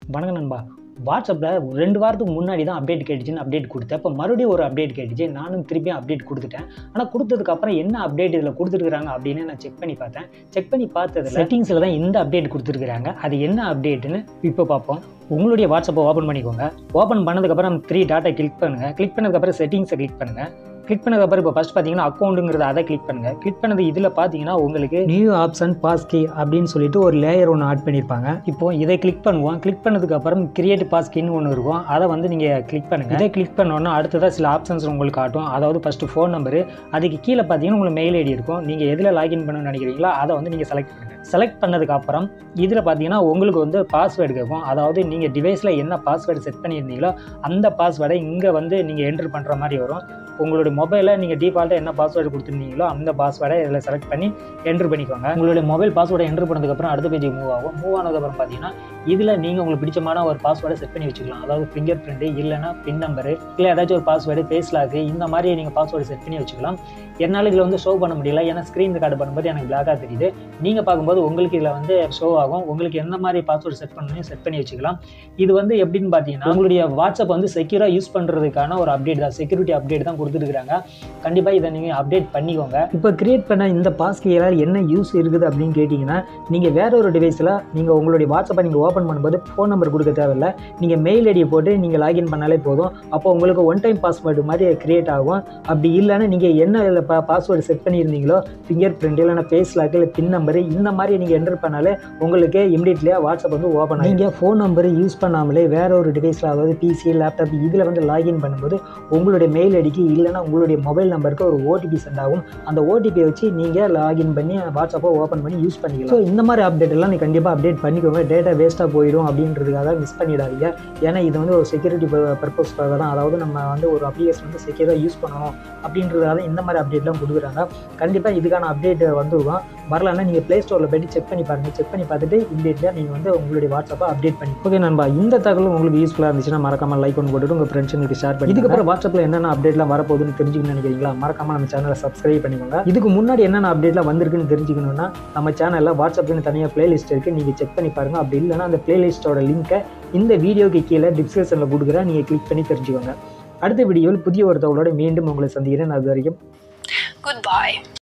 வணக்கம் நண்பா வாட்ஸ்அப்பில் ரெண்டு வாரத்துக்கு முன்னாடி தான் அப்டேட் கேட்டுச்சுன்னு அப்டேட் கொடுத்தேன் இப்போ மறுபடியும் ஒரு அப்டேட் கேட்டுச்சு நானும் திருப்பியும் அப்டேட் கொடுத்துட்டேன் ஆனால் கொடுத்ததுக்கப்புறம் என்ன அப்டேட் இதில் கொடுத்துருக்காங்க அப்படின்னு நான் செக் பண்ணி பார்த்தேன் செக் பண்ணி பார்த்ததுல செட்டிங்ஸில் தான் இந்த அப்டேட் கொடுத்துருக்காங்க அது என்ன அப்டேட்டுன்னு இப்போ பார்ப்போம் உங்களுடைய வாட்ஸ்அப்பை ஓப்பன் பண்ணிக்கோங்க ஓப்பன் பண்ணதுக்கப்புறம் த்ரீ டாட்டை கிளிக் பண்ணுங்கள் கிளிக் பண்ணதுக்கப்புறம் செட்டிங்ஸை கிளிக் பண்ணுங்கள் கிளிக் பண்ணதுக்கப்புறம் இப்போ ஃபஸ்ட் பார்த்தீங்கன்னா அக்கௌண்ட்டுங்கிறத அதை கிளிக் பண்ணுங்கள் கிளிக் பண்ணது இதில் பார்த்தீங்கன்னா உங்களுக்கு நியூ ஆப்ஷன் பாஸ்கி அப்படின்னு சொல்லிட்டு ஒரு லேயர் ஒன்று ஆட் பண்ணியிருப்பாங்க இப்போ இதை கிளிக் பண்ணுவோம் கிளிக் பண்ணதுக்கப்புறம் கிரியேட் பாஸ்கின்னு ஒன்று இருக்கும் அதை வந்து நீங்கள் கிளிக் பண்ணுங்கள் இதை கிளிக் பண்ணோன்னா அடுத்ததாக சில ஆப்ஷன்ஸ் உங்களுக்கு காட்டும் அதாவது ஃபஸ்ட்டு ஃபோன் நம்பரு அதுக்கு கீழே பார்த்தீங்கன்னா உங்களுக்கு மெயில் ஐடி இருக்கும் நீங்கள் எதில் லாகின் பண்ணணும்னு நினைக்கிறீங்களோ அதை வந்து நீங்கள் செலக்ட் பண்ணுங்கள் செலக்ட் பண்ணதுக்கு அப்புறம் இதில் பார்த்தீங்கன்னா உங்களுக்கு வந்து பாஸ்வேர்டு கேட்கும் அதாவது நீங்கள் டிவைஸில் என்ன பாஸ்வேர்டு செட் பண்ணியிருந்தீங்களோ அந்த பாஸ்வேர்டை இங்கே வந்து நீங்கள் என்ட்ரு பண்ணுற மாதிரி வரும் உங்களுடைய மொபைலில் நீங்கள் டிஃபால்ட்டாக என்ன பாஸ்வேர்டு கொடுத்துருந்தீங்களோ அந்த பாஸ்வேர்டை இதில் செலக்ட் பண்ணி என்ட்ரு பண்ணிக்கோங்க உங்களுடைய மொபைல் பாஸ்வேர்டை என்ட்ரு பண்ணதுக்கப்புறம் அடுத்த பேஜுக்கு மூவ் ஆகும் மூவ் ஆனதுக்கப்புறம் பார்த்தீங்கன்னா இதில் நீங்கள் உங்களுக்கு பிடிச்சமான ஒரு பாஸ்வேர்டை செட் பண்ணி வச்சுக்கலாம் அதாவது ஃபிங்கர் பிரிண்ட்டு இல்லைனா பின் நம்பரு இல்லை ஏதாச்சும் ஒரு பாஸ்வேர்டு ஃபேஸ் லாக்கு இந்த மாதிரி நீங்கள் பாஸ்வேர்டு செட் பண்ணி வச்சுக்கலாம் என்னால் இதில் வந்து ஷோ பண்ண முடியல ஏன்னா ஸ்க்ரீன் ரெக்கார்டு பண்ணும்போது எனக்கு பிளாக்காக தெரியுது நீங்கள் பார்க்கும்போது உங்களுக்கு இதில் வந்து ஷோ ஆகும் உங்களுக்கு எந்த மாதிரி பாஸ்வேர்டு செட் பண்ணணும் செட் பண்ணி வச்சுக்கலாம் இது வந்து எப்படின்னு பார்த்தீங்கன்னா உங்களுடைய வாட்ஸ்அப் வந்து செக்யூராக யூஸ் பண்ணுறதுக்கான ஒரு அப்டேட் தான் செக்யூரிட்டி அப்டேட் தான் கொடுத்துருக்காங்க கண்டிப்பாக இதை நீங்கள் அப்டேட் பண்ணிக்கோங்க இப்போ கிரியேட் பண்ண இந்த பாஸ்கியால் என்ன யூஸ் இருக்குது அப்படின்னு கேட்டிங்கன்னா நீங்கள் வேற ஒரு டிவைஸில் நீங்கள் உங்களுடைய வாட்ஸ்அப்பை நீங்கள் ஓப்பன் பண்ணும்போது ஃபோன் நம்பர் கொடுக்க தேவையில்ல நீங்கள் மெயில் ஐடியை போட்டு நீங்கள் லாகின் பண்ணாலே போதும் அப்போ உங்களுக்கு ஒன் டைம் பாஸ்வேர்டு மாதிரி கிரியேட் ஆகும் அப்படி இல்லைன்னா நீங்கள் என்ன இதில் பா பாஸ்வேர்டு செட் பண்ணியிருந்தீங்களோ ஃபிங்கர் பிரிண்ட் இல்லைன்னா ஃபேஸ் லாக் இல்லை பின் நம்பர் இந்த மாதிரி நீங்கள் என்டர் பண்ணாலே உங்களுக்கு இம்மிடியட்லியாக வாட்ஸ்அப் வந்து ஓப்பன் ஆகும் நீங்கள் ஃபோன் நம்பர் யூஸ் பண்ணாமலே வேற ஒரு டிவைஸில் அதாவது பிசி லேப்டாப் இதில் வந்து லாகின் பண்ணும்போது உங்களுடைய மெயில் ஐடிக்கு இல்லைன்னா உங்களுடைய மொபைல் நம்பருக்கு ஒரு ஓடிபி சென்ட் ஆகும் அந்த ஓடிபியை வச்சு நீங்கள் லாகின் பண்ணி வாட்ஸ்அப்பை ஓப்பன் பண்ணி யூஸ் பண்ணிக்கலாம் ஸோ இந்த மாதிரி அப்டேட் எல்லாம் நீ கண்டிப்பாக அப்டேட் பண்ணிக்கோங்க டேட்டா வேஸ்ட்டாக போயிடும் அப்படின்றதுக்காக மிஸ் பண்ணிடாதீங்க ஏன்னா இது வந்து ஒரு செக்யூரிட்டி பர்பஸ்க்காக தான் அதாவது நம்ம வந்து ஒரு அப்ளிகேஷன் வந்து செக்யூராக யூஸ் பண்ணணும் அப்படின்றதுக்காக தான் இந்த மாதிரி அப்டேட்லாம் கொடுக்குறாங்க கண்டிப்பாக இதுக்கான அப்டேட் வந்துருக்கும் வரலன்னா நீங்கள் ப்ளே ஸ்டோரில் போய்ட்டு செக் பண்ணி பாருங்கள் செக் பண்ணி பார்த்துட்டு இமீடியட்டாக நீங்கள் வந்து உங்களுடைய வாட்ஸ்அப்பை அப்டேட் பண்ணி ஓகே நண்பா இந்த தகவல் உங்களுக்கு யூஸ்ஃபுல்லாக இருந்துச்சுன்னா மறக்காம லைக் ஒன்று போட்டுட்டு உங்கள் ஃப்ரெண்ட்ஸுங்களுக்கு ஷேர் பண்ணி இதுக்கப்புறம் வாட்ஸ்அப்பில் என்னென்ன அப்டேட்லாம் வரப்போகுதுன்னு தெரிஞ்சுக்கணும்னு நினைக்கிறீங்களா மறக்காம நம்ம சேனலை சப்ஸ்கிரைப் பண்ணிக்கோங்க இதுக்கு முன்னாடி என்னென்ன அப்டேட்லாம் வந்திருக்குன்னு தெரிஞ்சுக்கணும்னா நம்ம சேனலில் வாட்ஸ்அப்னு தனியாக பிளேலிஸ்ட் இருக்குது நீங்கள் செக் பண்ணி பாருங்கள் அப்படி இல்லைன்னா அந்த பிளேலிஸ்ட்டோட லிங்க்கை இந்த வீடியோக்கு கீழே டிஸ்கிரிப்ஷனில் கொடுக்குறேன் நீங்கள் கிளிக் பண்ணி தெரிஞ்சுக்கோங்க அடுத்த வீடியோவில் புதிய ஒரு தகவலோட மீண்டும் உங்களை சந்திக்கிறேன் அது வரைக்கும் Goodbye.